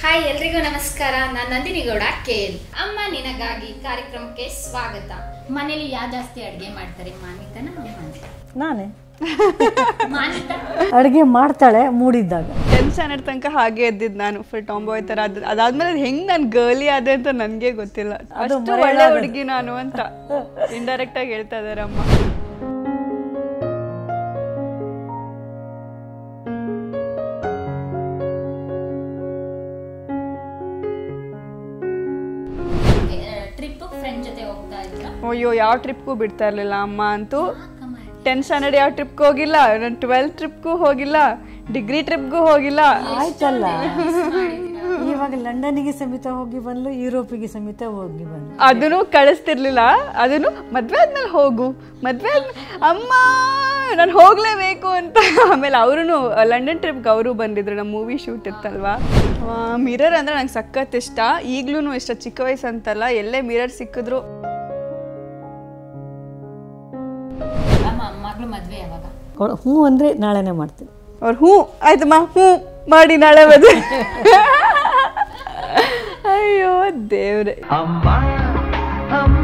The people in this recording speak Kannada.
ಹಾಯ್ ಎಲ್ರಿಗೂ ನಮಸ್ಕಾರ ನಾನು ನಂದಿನಿ ಗೌಡ ಕೇಲ್ ಅಮ್ಮ ನಿನಗಾಗಿ ಕಾರ್ಯಕ್ರಮಕ್ಕೆ ಸ್ವಾಗತ ಮನೇಲಿ ಯಾವ ಜಾಸ್ತಿ ಅಡ್ಗೆ ಮಾಡ್ತಾರೆ ಮಾನ್ವಿತನ ಅಮ್ಮನ ನಾನೇ ಮಾನ್ವಿತ ಅಡುಗೆ ಮಾಡ್ತಾಳೆ ಮೂಡಿದ್ದಾಗ ಟೆಂತ್ ಸ್ಟ್ಯಾಂಡರ್ಡ್ ತನಕ ಹಾಗೆ ಎದ್ದಿದ್ದು ನಾನು ಫುಲ್ ಟಾಂಬಾಯ್ ಥರ ಅದ್ ಅದಾದ್ಮೇಲೆ ಹೆಂಗ್ ನಾನು ಗರ್ಲಿ ಆದೆ ಅಂತ ನನಗೆ ಗೊತ್ತಿಲ್ಲ ಅಷ್ಟು ಒಳ್ಳೆ ಹುಡುಗಿ ನಾನು ಅಂತ ಇಂಡೈರೆಕ್ಟ್ ಆಗಿ ಹೇಳ್ತಾ ಇದಾರೆ ಅಮ್ಮ ಟ್ರಿಪ್ ಫ್ರೆಂಡ್ ಜೊತೆ ಹೋಗ್ತಾ ಇದ್ರ ಅಯ್ಯೋ ಯಾವ ಟ್ರಿಪ್ಗೂ ಬಿಡ್ತಾ ಇರ್ಲಿಲ್ಲ ಅಮ್ಮ ಅಂತೂ ಟೆಂತ್ ಸ್ಟ್ಯಾಂಡರ್ಡ್ ಯಾವ ಟ್ರಿಪ್ಗೂ ಹೋಗಿಲ್ಲ ನಾನು ಟ್ವೆಲ್ತ್ ಟ್ರಿಪ್ಗೂ ಹೋಗಿಲ್ಲ ಡಿಗ್ರಿ ಟ್ರಿಪ್ಗೂ ಹೋಗಿಲ್ಲ ಆಯ್ತಲ್ಲ ಇವಾಗ ಲಂಡನ್ನಿಗೆ ಸಮೇತ ಹೋಗಿ ಬಂದ್ಲು ಯುರೋಪಿಗೆ ಸಮೇತ ಹೋಗಿ ಬಂದ್ಲು ಅದನ್ನು ಕಳಿಸ್ತಿರ್ಲಿಲ್ಲ ಅದನ್ನು ಮದ್ವೆ ಆದ್ಮೇಲೆ ಹೋಗು ಮದ್ವೆ ಆದ್ಮೇಲೆ ಅಮ್ಮ ನಾನು ಹೋಗ್ಲೇಬೇಕು ಅಂತ ಆಮೇಲೆ ಅವರು ಲಂಡನ್ ಟ್ರಿಪ್ಗೆ ಅವರು ಬಂದಿದ್ರು ನಮ್ಮ ಮೂವಿ ಶೂಟ್ ಇತ್ತಲ್ವಾ ಮಿರರ್ ಅಂದ್ರೆ ನಂಗೆ ಸಖತ್ ಇಷ್ಟ ಈಗ್ಲೂ ಇಷ್ಟ ಚಿಕ್ಕ ವಯಸ್ಸು ಅಂತಲ್ಲ ಎಲ್ಲೇ ಮಿರರ್ ಸಿಕ್ಕಿದ್ರು ಅಮ್ಮ ಮಗಳು ಮದ್ವೆ ಯಾವಾಗ ಅವಳು ಹ್ಞೂ ಅಂದರೆ ನಾಳೆನೇ ಮಾಡ್ತೀನಿ ಅವ್ರು ಹ್ಞೂ ಆಯ್ತಮ್ಮ ಹ್ಞೂ ಮಾಡಿ ನಾಳೆ ಮದುವೆ ಅಯ್ಯೋ ದೇವ್ರೆ ಅಮ್ಮ ಅಮ್ಮ